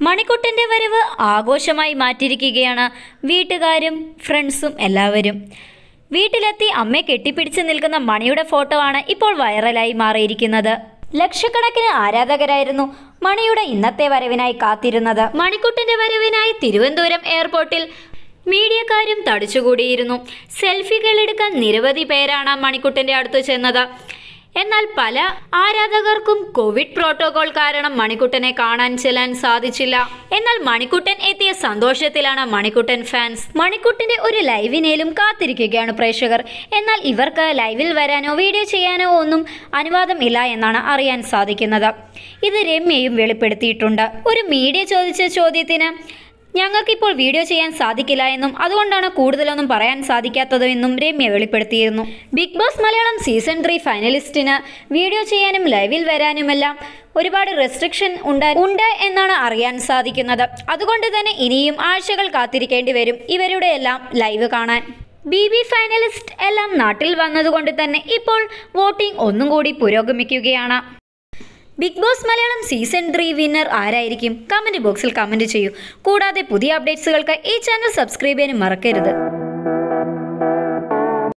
മണിക്കുട്ടൻ്റെ വരവ് ആഘോഷമായി മാറ്റിയിരിക്കുകയാണ് വീട്ടുകാരും ഫ്രണ്ട്സും എല്ലാവരും വീട്ടിലെത്തി അമ്മയെ കെട്ടിപ്പിടിച്ച് നിൽക്കുന്ന മണിയുടെ ഫോട്ടോ ആണ് ഇപ്പോൾ വൈറലായി മാറിയിരിക്കുന്നത് ലക്ഷക്കണക്കിന് ആരാധകരായിരുന്നു മണിയുടെ ഇന്നത്തെ വരവിനായി കാത്തിരുന്നത് മണിക്കുട്ടന്റെ വരവിനായി തിരുവനന്തപുരം എയർപോർട്ടിൽ മീഡിയക്കാരും തടിച്ചുകൂടിയിരുന്നു സെൽഫികൾ എടുക്കാൻ നിരവധി പേരാണ് മണിക്കുട്ടന്റെ അടുത്ത് ചെന്നത് എന്നാൽ പല ആരാധകർക്കും കോവിഡ് പ്രോട്ടോകോൾ കാരണം മണിക്കുട്ടനെ കാണാൻ ചെല്ലാൻ സാധിച്ചില്ല എന്നാൽ മണിക്കുട്ടൻ എത്തിയ സന്തോഷത്തിലാണ് മണിക്കുട്ടൻ ഫാൻസ് മണിക്കുട്ടന്റെ ഒരു ലൈവിനേലും കാത്തിരിക്കുകയാണ് പ്രേക്ഷകർ എന്നാൽ ഇവർക്ക് ലൈവിൽ വരാനോ വീഡിയോ ചെയ്യാനോ ഒന്നും അനുവാദം ഇല്ല എന്നാണ് അറിയാൻ സാധിക്കുന്നത് ഇത് രമ്യയും വെളിപ്പെടുത്തിയിട്ടുണ്ട് ഒരു മീഡിയ ചോദിച്ച ചോദ്യത്തിന് ഞങ്ങൾക്കിപ്പോൾ വീഡിയോ ചെയ്യാൻ സാധിക്കില്ല എന്നും അതുകൊണ്ടാണ് കൂടുതലൊന്നും പറയാൻ സാധിക്കാത്തത് എന്നും രമ്യ വെളിപ്പെടുത്തിയിരുന്നു Bigg Boss Malayalam season three ഫൈനലിസ്റ്റിന് വീഡിയോ ചെയ്യാനും ലൈവിൽ വരാനുമെല്ലാം ഒരുപാട് റെസ്ട്രിക്ഷൻ ഉണ്ട് ഉണ്ട് എന്നാണ് അറിയാൻ സാധിക്കുന്നത് അതുകൊണ്ട് തന്നെ ഇനിയും ആഴ്ചകൾ കാത്തിരിക്കേണ്ടി വരും ഇവരുടെ എല്ലാം ലൈവ് കാണാൻ ബി ബി ഫൈനലിസ്റ്റ് എല്ലാം നാട്ടിൽ വന്നതുകൊണ്ട് തന്നെ ഇപ്പോൾ വോട്ടിംഗ് ഒന്നും കൂടി പുരോഗമിക്കുകയാണ് Bigg Boss Malayalam season three winner ആരായിരിക്കും കമൻറ്റ് ബോക്സിൽ കമൻറ്റ് ചെയ്യൂ കൂടാതെ പുതിയ അപ്ഡേറ്റ്സുകൾക്ക് ഈ ചാനൽ സബ്സ്ക്രൈബ് ചെയ്യാനും മറക്കരുത്